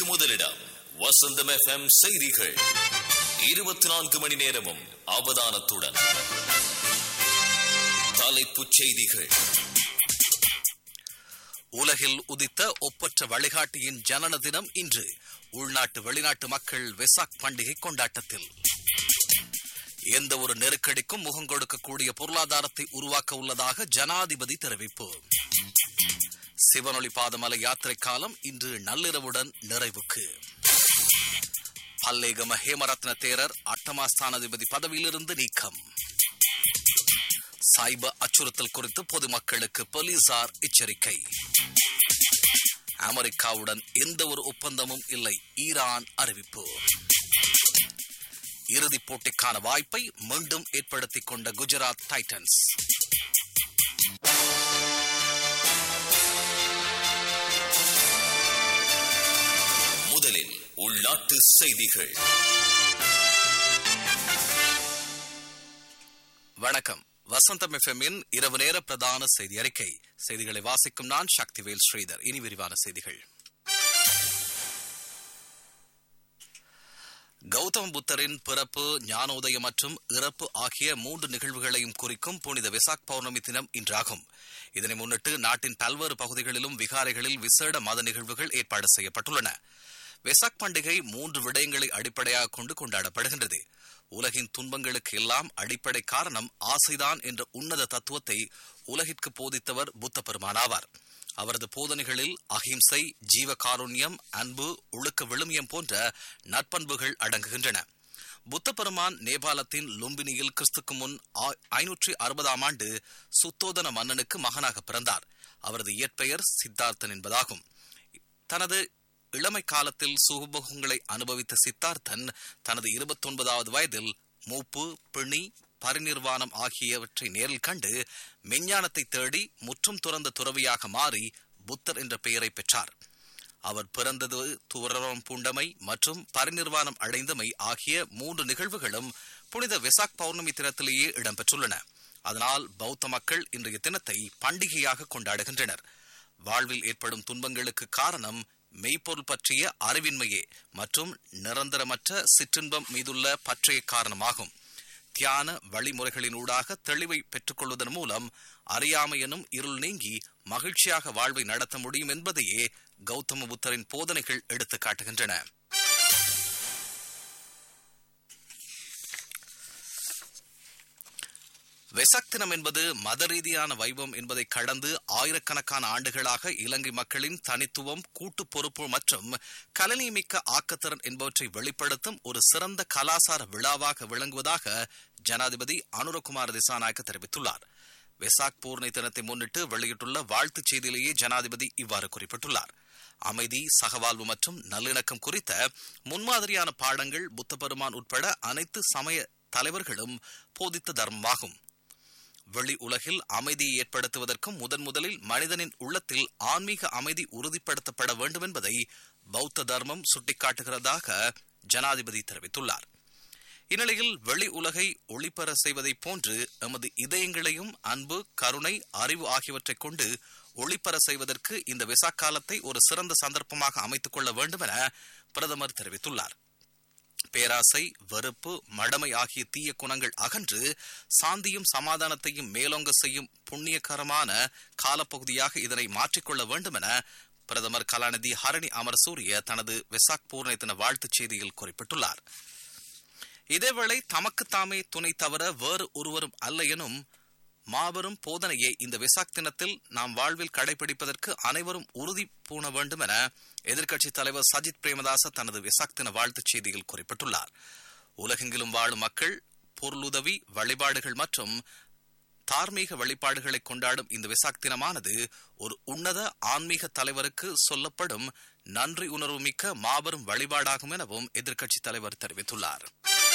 செய்திகளுக்கு முதலிடம் வசந்தம் எஃப்எம் செய்திகள் இருபத்தி நான்கு மணி நேரமும் அவதானத்துடன் தலைப்புச் செய்திகள் உலகில் உதித்த ஒப்பற்ற வழிகாட்டியின் ஜனன தினம் இன்று உள்நாட்டு வெளிநாட்டு மக்கள் வெசாக் பண்டிகை கொண்டாட்டத்தில் எந்த ஒரு நெருக்கடிக்கும் முகம் கொடுக்கக்கூடிய பொருளாதாரத்தை உருவாக்க உள்ளதாக ஜனாதிபதி தெரிவிப்பு சிவனொளி பாதமலை யாத்திரை காலம் இன்று நள்ளிரவுடன் நிறைவுக்கு பல்லேகம ஹேமரத்ன தேரர் அட்டமாஸ்தானாதிபதி பதவியிலிருந்து நீக்கம் சைபர் அச்சுறுத்தல் குறித்து பொதுமக்களுக்கு போலீசார் எச்சரிக்கை அமெரிக்காவுடன் எந்த ஒரு ஒப்பந்தமும் இல்லை ஈரான் அறிவிப்பு இறுதிப் போட்டிக்கான வாய்ப்பை மீண்டும் ஏற்படுத்திக் கொண்ட குஜராத் டைட்டன்ஸ் முதலில் உள்நாட்டு செய்திகள் வணக்கம் வசந்தம் எஃப்எம்மின் இரவு நேர பிரதான செய்தி அறிக்கை செய்திகளை வாசிக்கும் நான் சக்திவேல் ஸ்ரீதர் இனி விரிவான செய்திகள் கௌதம புத்தரின் பிறப்பு ஞானோதயம் மற்றும் இறப்பு ஆகிய மூன்று நிகழ்வுகளையும் குறிக்கும் புனித வெசாக் பௌர்ணமி தினம் இன்றாகும் இதனை முன்னிட்டு நாட்டின் பல்வேறு பகுதிகளிலும் விகாரைகளில் விசேட மத நிகழ்வுகள் ஏற்பாடு செய்யப்பட்டுள்ளன வெசாக் பண்டிகை மூன்று விடயங்களை அடிப்படையாக கொண்டு கொண்டாடப்படுகின்றது உலகின் துன்பங்களுக்கு எல்லாம் அடிப்படை காரணம் ஆசைதான் என்ற உன்னத தத்துவத்தை உலகிற்கு போதித்தவர் புத்த பெருமானாவார் அவரது போதனைகளில் அகிம்சை ஜீவ காருண்யம் அன்பு ஒழுக்க விழுமியம் போன்ற நற்பண்புகள் அடங்குகின்றன புத்த பெருமான் நேபாளத்தின் லும்பினியில் கிறிஸ்துக்கு முன் ஐநூற்றி அறுபதாம் ஆண்டு சுத்தோதன மன்னனுக்கு மகனாக பிறந்தார் அவரது இயற்பெயர் சித்தார்த்தன் என்பதாகும் தனது இளமை காலத்தில் சுகபோகங்களை அனுபவித்த சித்தார்த்தன் தனது இருபத்தொன்பதாவது வயதில் மூப்பு பிணி பரிநிர்வாணம் ஆகியவற்றை நேரில் கண்டு மெஞ்ஞானத்தை தேடி முற்றும் துறந்த துறவியாக மாறி புத்தர் என்ற பெயரை பெற்றார் அவர் பிறந்தது துவரம் பூண்டமை மற்றும் பரிநிர்வாணம் அடைந்தமை ஆகிய மூன்று நிகழ்வுகளும் புனித வெசாக் பௌர்ணமி தினத்திலேயே இடம்பெற்றுள்ளன அதனால் பௌத்த மக்கள் இன்றைய தினத்தை பண்டிகையாக கொண்டாடுகின்றனர் வாழ்வில் ஏற்படும் துன்பங்களுக்கு காரணம் மெய்ப்பொருள் பற்றிய அறிவின்மையே மற்றும் நிரந்தரமற்ற சிற்றின்பம் மீதுள்ள பற்றைய காரணமாகும் தியான வழிமுறைகளினூடாக தெளிவை பெற்றுக்கொள்வதன் மூலம் அறியாமை எனும் இருள் நீங்கி மகிழ்ச்சியாக வாழ்வை நடத்த முடியும் என்பதையே கௌதம புத்தரின் போதனைகள் எடுத்து காட்டுகின்றன வெசாக் தினம் என்பது மத ரீதியான வைபவம் என்பதை கடந்து ஆயிரக்கணக்கான ஆண்டுகளாக இலங்கை மக்களின் தனித்துவம் கூட்டு பொறுப்பு மற்றும் கலனிமிக்க ஆக்கத்திறன் என்பவற்றை வெளிப்படுத்தும் ஒரு சிறந்த கலாசார விழாவாக விளங்குவதாக ஜனாதிபதி அனுரகுமார் திசாநாயக்க தெரிவித்துள்ளார் வெசாக் பூர்ணி தினத்தை முன்னிட்டு வெளியிட்டுள்ள வாழ்த்துச் செய்தியிலேயே ஜனாதிபதி இவ்வாறு குறிப்பிட்டுள்ளார் அமைதி சகவாழ்வு மற்றும் நல்லிணக்கம் குறித்த முன்மாதிரியான பாடங்கள் புத்த பெருமான் உட்பட அனைத்து சமய தலைவர்களும் போதித்த தர்மமாகும் வெளி உலகில் அமைதியை ஏற்படுத்துவதற்கும் முதன் முதலில் மனிதனின் உள்ளத்தில் ஆன்மீக அமைதி உறுதிப்படுத்தப்பட வேண்டும் என்பதை பௌத்த தர்மம் சுட்டிக்காட்டுகிறதாக ஜனாதிபதி தெரிவித்துள்ளார் இந்நிலையில் வெளி உலகை ஒளிபெற செய்வதைப் போன்று எமது இதயங்களையும் அன்பு கருணை அறிவு ஆகியவற்றைக் கொண்டு ஒளிபெற செய்வதற்கு இந்த விசா காலத்தை ஒரு சிறந்த சந்தர்ப்பமாக அமைத்துக் கொள்ள வேண்டும் என பிரதமர் தெரிவித்துள்ளார் பேராசை வெறுப்பு மடமை ஆகிய தீய குணங்கள் அகன்று சாந்தியும் சமாதானத்தையும் மேலோங்க செய்யும் புண்ணியகரமான காலப்பகுதியாக இதனை மாற்றிக்கொள்ள வேண்டும் என பிரதமர் கலாநிதி ஹரணி அமரசூரிய தனது வெசாக் பூர்ணி தின வாழ்த்துச் செய்தியில் குறிப்பிட்டுள்ளார் இதேவேளை தமக்கு தாமே துணை தவிர வேறு ஒருவரும் அல்ல எனும் மாபெரும் போதனையை இந்த வெசாக் தினத்தில் நாம் வாழ்வில் கடைபிடிப்பதற்கு அனைவரும் உறுதி பூண வேண்டும் என எதிர்க்கட்சித் தலைவர் சஜித் பிரேமதாச தனது வெசாக் தின வாழ்த்துச் செய்தியில் குறிப்பிட்டுள்ளார் உலகெங்கிலும் வாழும் மக்கள் பொருளுதவி வழிபாடுகள் மற்றும் தார்மீக வழிபாடுகளை கொண்டாடும் இந்த வெசாக் தினமானது ஒரு உன்னத ஆன்மீக தலைவருக்கு சொல்லப்படும் நன்றி உணர்வு மிக்க மாபெரும் வழிபாடாகும் எனவும் எதிர்க்கட்சித் தலைவர் தெரிவித்துள்ளார்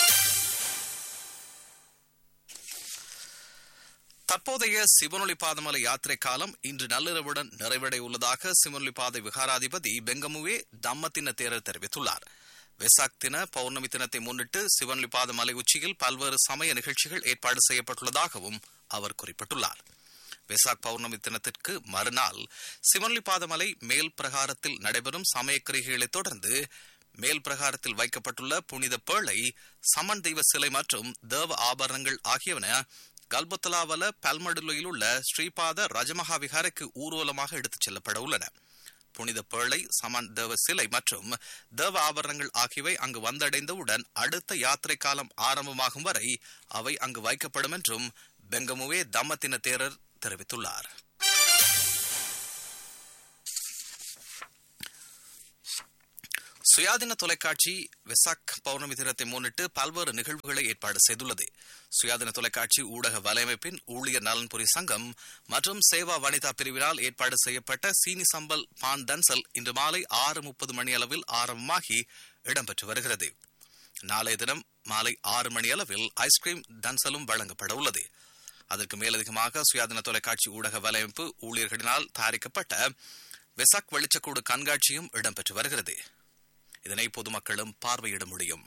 தற்போதைய சிவனொளி பாதமலை யாத்திரை காலம் இன்று நள்ளிரவுடன் நிறைவடைய உள்ளதாக சிவனொளி பாதை விகாராதிபதி பெங்கமுவே தம்மத்தின தேரர் தெரிவித்துள்ளார் வெசாக் தின பௌர்ணமி தினத்தை முன்னிட்டு சிவனொளி பாத மலை உச்சியில் பல்வேறு சமய நிகழ்ச்சிகள் ஏற்பாடு செய்யப்பட்டுள்ளதாகவும் அவர் குறிப்பிட்டுள்ளார் வெசாக் பௌர்ணமி தினத்திற்கு மறுநாள் சிவன்லிபாதமலை மேல் பிரகாரத்தில் நடைபெறும் சமயக்கிரிகைகளைத் தொடர்ந்து மேல் பிரகாரத்தில் வைக்கப்பட்டுள்ள புனித பேழை சமன் தெய்வ சிலை மற்றும் தேவ ஆபரணங்கள் ஆகியவன கல்பத்தலாவல பல்மடுலையில் உள்ள ஸ்ரீபாத ரஜமகா விகாரைக்கு ஊர்வலமாக எடுத்துச் செல்லப்பட உள்ளன புனித பேழை சமன் தேவ சிலை மற்றும் தேவ ஆபரணங்கள் ஆகியவை அங்கு வந்தடைந்தவுடன் அடுத்த யாத்திரை காலம் ஆரம்பமாகும் வரை அவை அங்கு வைக்கப்படும் என்றும் பெங்கமுவே தம்மத்தின தேரர் தெரிவித்துள்ளார் சுயாதீன தொலைக்காட்சி வெசாக் பௌர்ணமி தினத்தை முன்னிட்டு பல்வேறு நிகழ்வுகளை ஏற்பாடு செய்துள்ளது சுயாதீன தொலைக்காட்சி ஊடக வலையமைப்பின் ஊழியர் நலன்புரி சங்கம் மற்றும் சேவா வனிதா பிரிவினால் ஏற்பாடு செய்யப்பட்ட சீனி சம்பல் பான் தன்சல் இன்று மாலை ஆறு முப்பது மணி அளவில் ஆரம்பமாகி இடம்பெற்று வருகிறது நாளைய தினம் மாலை ஆறு மணி அளவில் ஐஸ்கிரீம் தன்சலும் வழங்கப்பட உள்ளது அதற்கு மேலதிகமாக சுயாதீன தொலைக்காட்சி ஊடக வலையமைப்பு ஊழியர்களினால் தயாரிக்கப்பட்ட வெசாக் வெளிச்சக்கூடு கண்காட்சியும் இடம்பெற்று வருகிறது இதனை பொதுமக்களும் பார்வையிட முடியும்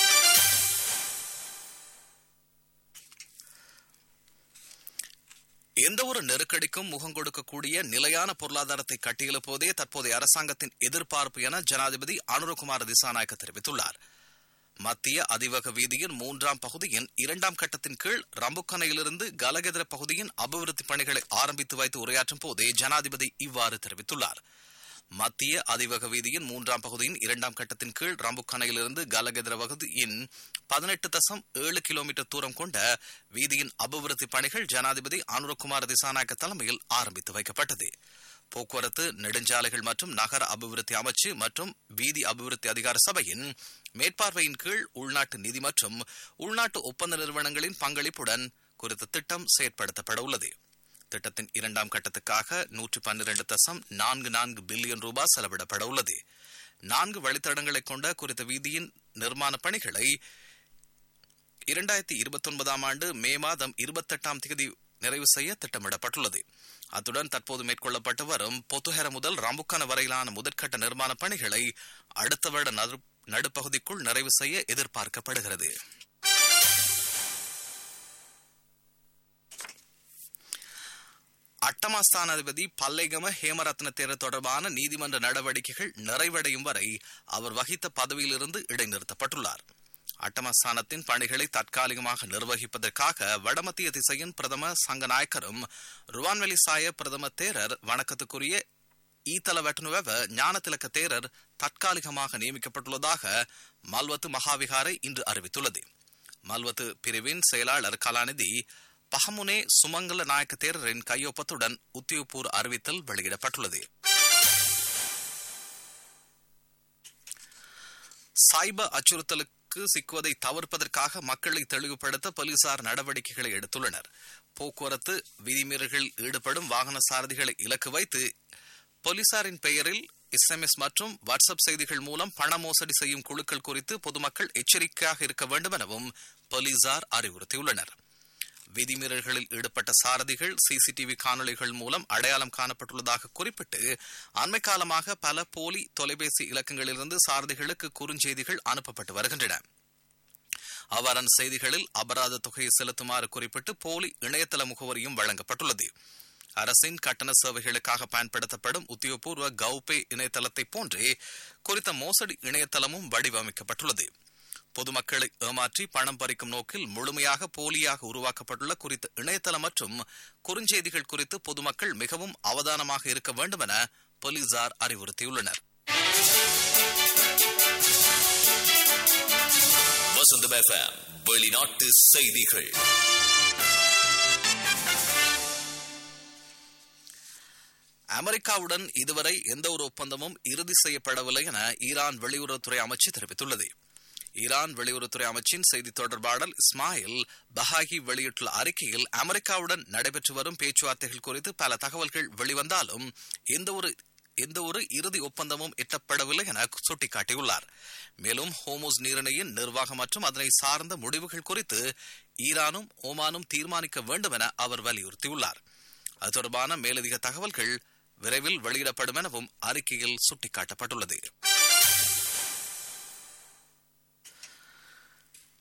எந்த ஒரு நெருக்கடிக்கும் முகம் கொடுக்கக்கூடிய நிலையான பொருளாதாரத்தை கட்டியெழுப்போதே தற்போதைய அரசாங்கத்தின் எதிர்பார்ப்பு என ஜனாதிபதி அனுரகுமார் திசாநாயக்க தெரிவித்துள்ளார் மத்திய அதிவக வீதியின் மூன்றாம் பகுதியின் இரண்டாம் கட்டத்தின் கீழ் ரம்புக்கனையிலிருந்து கலகெதிர பகுதியின் அபிவிருத்தி பணிகளை ஆரம்பித்து வைத்து உரையாற்றும் போதே ஜனாதிபதி இவ்வாறு தெரிவித்துள்ளார் மத்திய அதிவக வீதியின் மூன்றாம் பகுதியின் இரண்டாம் கட்டத்தின் கீழ் ரம்புக்கனையிலிருந்து கலகெதிர பகுதியின் பதினெட்டு தசம் ஏழு கிலோமீட்டர் தூரம் கொண்ட வீதியின் அபிவிருத்தி பணிகள் ஜனாதிபதி அனுரகுமார் திசாநாயக்க தலைமையில் ஆரம்பித்து வைக்கப்பட்டது போக்குவரத்து நெடுஞ்சாலைகள் மற்றும் நகர அபிவிருத்தி அமைச்சு மற்றும் வீதி அபிவிருத்தி அதிகார சபையின் மேற்பார்வையின் கீழ் உள்நாட்டு நிதி மற்றும் உள்நாட்டு ஒப்பந்த நிறுவனங்களின் பங்களிப்புடன் குறித்த திட்டம் செயற்படுத்தப்பட உள்ளது திட்டத்தின் இரண்டாம் கட்டத்துக்காக நூற்றி பன்னிரண்டு தசம் நான்கு நான்கு பில்லியன் ரூபாய் செலவிடப்பட உள்ளது நான்கு வழித்தடங்களை கொண்ட குறித்த வீதியின் நிர்மாண பணிகளை இரண்டாயிரத்தி இருபத்தி ஒன்பதாம் ஆண்டு மே மாதம் இருபத்தெட்டாம் தேதி நிறைவு செய்ய திட்டமிடப்பட்டுள்ளது அத்துடன் தற்போது மேற்கொள்ளப்பட்டு வரும் பொத்துஹெர முதல் ராம்புக்கான வரையிலான முதற்கட்ட நிர்மாண பணிகளை அடுத்த வருட நடுப்பகுதிக்குள் நிறைவு செய்ய எதிர்பார்க்கப்படுகிறது அட்டமாஸ்தானாதிபதி பல்லைகம ஹேமரத்ன தேரர் தொடர்பான நீதிமன்ற நடவடிக்கைகள் நிறைவடையும் வரை அவர் வகித்த பதவியிலிருந்து இடைநிறுத்தப்பட்டுள்ளார் அட்டமஸ்தானத்தின் பணிகளை தற்காலிகமாக நிர்வகிப்பதற்காக வடமத்திய திசையின் பிரதம சங்கநாயக்கரும் ருவான்வெளி சாய பிரதம தேரர் வணக்கத்துக்குரிய ஈத்தல வெட்டனுவ ஞானத்திலக்க தேரர் தற்காலிகமாக நியமிக்கப்பட்டுள்ளதாக மல்வத்து மகாவிகாரை இன்று அறிவித்துள்ளது மல்வத்து பிரிவின் செயலாளர் கலாநிதி பஹமுனே சுமங்கல நாயக்க தேரரின் கையொப்பத்துடன் உத்தியோகபூர்வ அறிவித்தல் வெளியிடப்பட்டுள்ளது சைபர் அச்சுறுத்தலுக்கு சிக்குவதை தவிர்ப்பதற்காக மக்களை தெளிவுபடுத்த போலீசார் நடவடிக்கைகளை எடுத்துள்ளனர் போக்குவரத்து விதிமீறல்களில் ஈடுபடும் வாகன சாரதிகளை இலக்கு வைத்து போலீசாரின் பெயரில் எஸ்எம்எஸ் மற்றும் வாட்ஸ்அப் செய்திகள் மூலம் பண மோசடி செய்யும் குழுக்கள் குறித்து பொதுமக்கள் எச்சரிக்கையாக இருக்க வேண்டும் எனவும் போலீசார் அறிவுறுத்தியுள்ளனர் விதிமீறல்களில் ஈடுபட்ட சாரதிகள் சிசிடிவி காணொலிகள் மூலம் அடையாளம் காணப்பட்டுள்ளதாக குறிப்பிட்டு அண்மை காலமாக பல போலி தொலைபேசி இலக்கங்களிலிருந்து சாரதிகளுக்கு குறுஞ்செய்திகள் அனுப்பப்பட்டு வருகின்றன அவ்வாறான செய்திகளில் அபராத தொகையை செலுத்துமாறு குறிப்பிட்டு போலி இணையதள முகவரியும் வழங்கப்பட்டுள்ளது அரசின் கட்டண சேவைகளுக்காக பயன்படுத்தப்படும் உத்தியோகபூர்வ கவுபே இணையதளத்தை போன்றே குறித்த மோசடி இணையதளமும் வடிவமைக்கப்பட்டுள்ளது பொதுமக்களை ஏமாற்றி பணம் பறிக்கும் நோக்கில் முழுமையாக போலியாக உருவாக்கப்பட்டுள்ள குறித்த இணையதளம் மற்றும் குறுஞ்செய்திகள் குறித்து பொதுமக்கள் மிகவும் அவதானமாக இருக்க வேண்டும் என போலீசார் அறிவுறுத்தியுள்ளனர் வசந்தம் எஃப்எம் வெளிநாட்டு செய்திகள் அமெரிக்காவுடன் இதுவரை எந்த ஒரு ஒப்பந்தமும் இறுதி செய்யப்படவில்லை என ஈரான் வெளியுறவுத்துறை அமைச்சு தெரிவித்துள்ளது ஈரான் வெளியுறவுத்துறை அமைச்சின் செய்தி தொடர்பாளர் இஸ்மாயில் பஹாகி வெளியிட்டுள்ள அறிக்கையில் அமெரிக்காவுடன் நடைபெற்று வரும் பேச்சுவார்த்தைகள் குறித்து பல தகவல்கள் வெளிவந்தாலும் எந்த ஒரு எந்த ஒரு இறுதி ஒப்பந்தமும் எட்டப்படவில்லை என சுட்டிக்காட்டியுள்ளார் மேலும் ஹோமோஸ் நீரிணையின் நிர்வாகம் மற்றும் அதனை சார்ந்த முடிவுகள் குறித்து ஈரானும் ஓமானும் தீர்மானிக்க வேண்டும் என அவர் வலியுறுத்தியுள்ளார் அது தொடர்பான மேலதிக தகவல்கள் விரைவில் வெளியிடப்படும் எனவும் அறிக்கையில் சுட்டிக்காட்டப்பட்டுள்ளது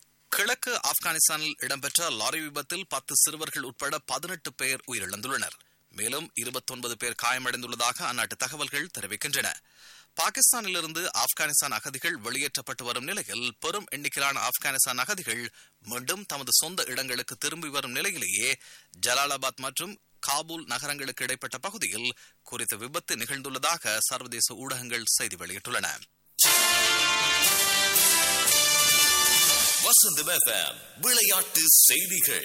கிழக்கு ஆப்கானிஸ்தானில் இடம்பெற்ற லாரி விபத்தில் பத்து சிறுவர்கள் உட்பட பதினெட்டு பேர் உயிரிழந்துள்ளனர் மேலும் இருபத்தொன்பது பேர் காயமடைந்துள்ளதாக அந்நாட்டு தகவல்கள் தெரிவிக்கின்றன பாகிஸ்தானிலிருந்து ஆப்கானிஸ்தான் அகதிகள் வெளியேற்றப்பட்டு வரும் நிலையில் பெரும் எண்ணிக்கையிலான ஆப்கானிஸ்தான் அகதிகள் மீண்டும் தமது சொந்த இடங்களுக்கு திரும்பி வரும் நிலையிலேயே ஜலாலாபாத் மற்றும் காபூல் நகரங்களுக்கு இடைப்பட்ட பகுதியில் குறித்த விபத்து நிகழ்ந்துள்ளதாக சர்வதேச ஊடகங்கள் செய்தி வெளியிட்டுள்ளன வசந்தம் எஃப்எம் விளையாட்டு செய்திகள்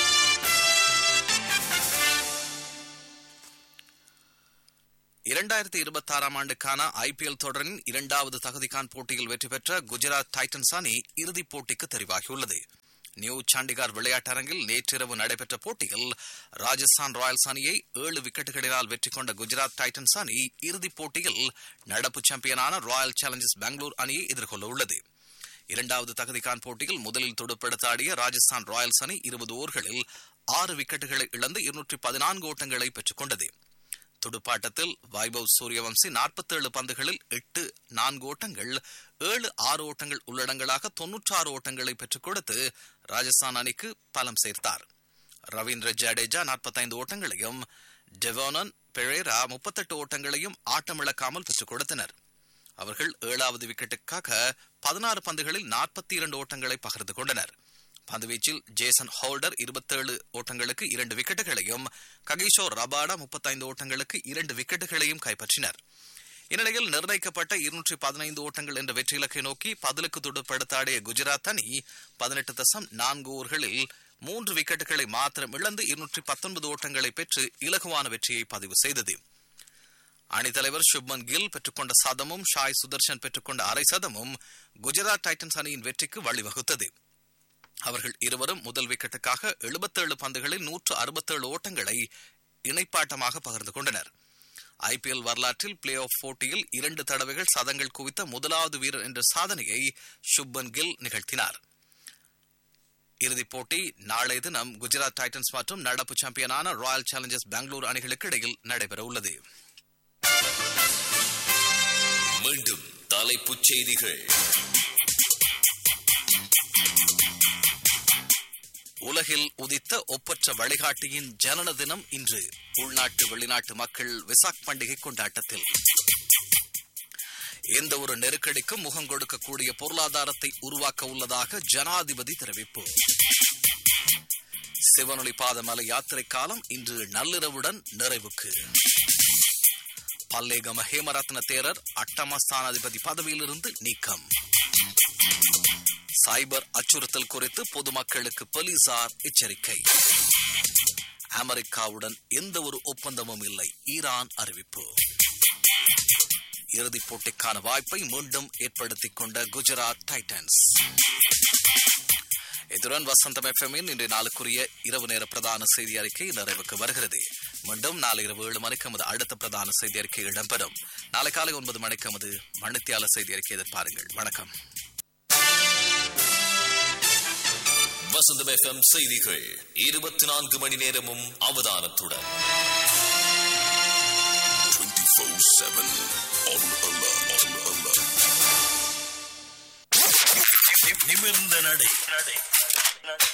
இரண்டாயிரத்தி இருபத்தி ஆறாம் ஆண்டுக்கான ஐபிஎல் தொடரின் இரண்டாவது தகுதிக்கான் போட்டியில் வெற்றி பெற்ற குஜராத் டைட்டன்ஸ் அணி இறுதிப் போட்டிக்கு தெரிவாகியுள்ளது நியூ சண்டிகார் விளையாட்டரங்கில் நேற்றிரவு நடைபெற்ற போட்டியில் ராஜஸ்தான் ராயல்ஸ் அணியை ஏழு விக்கெட்டுகளினால் வெற்றி கொண்ட குஜராத் டைட்டன்ஸ் அணி இறுதிப் போட்டியில் நடப்பு சாம்பியனான ராயல் சேலஞ்சர்ஸ் பெங்களூர் அணியை எதிர்கொள்ள உள்ளது இரண்டாவது தகுதிக்கான் போட்டியில் முதலில் துடுப்படுத்த ஆடிய ராஜஸ்தான் ராயல்ஸ் அணி இருபது ஓவர்களில் ஆறு விக்கெட்டுகளை இழந்து இருநூற்றி பதினான்கு ஓட்டங்களை பெற்றுக் கொண்டது துடுப்பாட்டத்தில் வைபவ் சூரியவம்சி நாற்பத்தேழு பந்துகளில் எட்டு நான்கு ஓட்டங்கள் ஏழு ஆறு ஓட்டங்கள் உள்ளடங்களாக தொன்னூற்றாறு ஓட்டங்களை பெற்றுக் கொடுத்து ராஜஸ்தான் அணிக்கு பலம் சேர்த்தார் ரவீந்திர ஜடேஜா நாற்பத்தைந்து ஓட்டங்களையும் டெவோனன் பெரேரா முப்பத்தெட்டு ஓட்டங்களையும் ஆட்டமிழக்காமல் பெற்றுக் கொடுத்தனர் அவர்கள் ஏழாவது விக்கெட்டுக்காக பதினாறு பந்துகளில் நாற்பத்தி இரண்டு ஓட்டங்களை பகிர்ந்து கொண்டனர் பந்துவீச்சில் ஜேசன் ஹோல்டர் இருபத்தேழு ஓட்டங்களுக்கு இரண்டு விக்கெட்டுகளையும் ககிஷோர் ரபாடா முப்பத்தைந்து ஓட்டங்களுக்கு இரண்டு விக்கெட்டுகளையும் கைப்பற்றினர் இந்நிலையில் நிர்ணயிக்கப்பட்ட இருநூற்றி பதினைந்து ஓட்டங்கள் என்ற வெற்றி இலக்கை நோக்கி பதிலுக்கு துடுப்படுத்தாடிய குஜராத் அணி பதினெட்டு தசம் நான்கு ஓவர்களில் மூன்று விக்கெட்டுகளை மாத்திரம் இழந்து இருநூற்றி பத்தொன்பது ஓட்டங்களை பெற்று இலகுவான வெற்றியை பதிவு செய்தது அணித்தலைவர் சுப்மன் கில் பெற்றுக்கொண்ட சதமும் ஷாய் சுதர்ஷன் பெற்றுக்கொண்ட அரை சதமும் குஜராத் டைட்டன்ஸ் அணியின் வெற்றிக்கு வழிவகுத்தது அவர்கள் இருவரும் முதல் விக்கெட்டுக்காக எழுபத்தேழு பந்துகளில் நூற்று அறுபத்தேழு ஓட்டங்களை இணைப்பாட்டமாக பகிர்ந்து கொண்டனர் ஐபிஎல் வரலாற்றில் பிளே ஆஃப் போட்டியில் இரண்டு தடவைகள் சதங்கள் குவித்த முதலாவது வீரர் என்ற சாதனையை சுப்பன் கில் நிகழ்த்தினார் இறுதிப் போட்டி நாளைய தினம் குஜராத் டைட்டன்ஸ் மற்றும் நடப்பு சாம்பியனான ராயல் சேலஞ்சர்ஸ் பெங்களூர் அணிகளுக்கு இடையில் நடைபெற உள்ளது மீண்டும் தலைப்புச் செய்திகள் உலகில் உதித்த ஒப்பற்ற வழிகாட்டியின் ஜனன தினம் இன்று உள்நாட்டு வெளிநாட்டு மக்கள் விசாக் பண்டிகை கொண்டாட்டத்தில் எந்த ஒரு நெருக்கடிக்கும் முகம் கொடுக்கக்கூடிய பொருளாதாரத்தை உருவாக்க உள்ளதாக ஜனாதிபதி தெரிவிப்பு சிவனொளி பாதமலை யாத்திரை காலம் இன்று நள்ளிரவுடன் நிறைவுக்கு பல்லேகம ஹேமரத்ன தேரர் அட்டமஸ்தானாதிபதி பதவியிலிருந்து நீக்கம் சைபர் அச்சுறுத்தல் குறித்து பொதுமக்களுக்கு போலீசார் எச்சரிக்கை அமெரிக்காவுடன் எந்த ஒரு ஒப்பந்தமும் இல்லை ஈரான் அறிவிப்பு இறுதிப் போட்டிக்கான வாய்ப்பை மீண்டும் ஏற்படுத்திக் கொண்ட குஜராத் டைட்டன்ஸ் இதுடன் வசந்தம் எஃப்எம்மின் இன்றைய நாளுக்குரிய இரவு நேர பிரதான செய்தி அறிக்கை நிறைவுக்கு வருகிறது மீண்டும் நாளை இரவு ஏழு மணிக்கு நமது அடுத்த பிரதான செய்தி அறிக்கை இடம்பெறும் நாளை காலை ஒன்பது மணிக்கு நமது மணித்தியால செய்தி அறிக்கை எதிர்பாருங்கள் வணக்கம் வசந்தம் எஃப்எம் செய்திகள் இருபத்தி நான்கு மணி நேரமும் அவதானத்துடன் நிமிர்ந்த நடை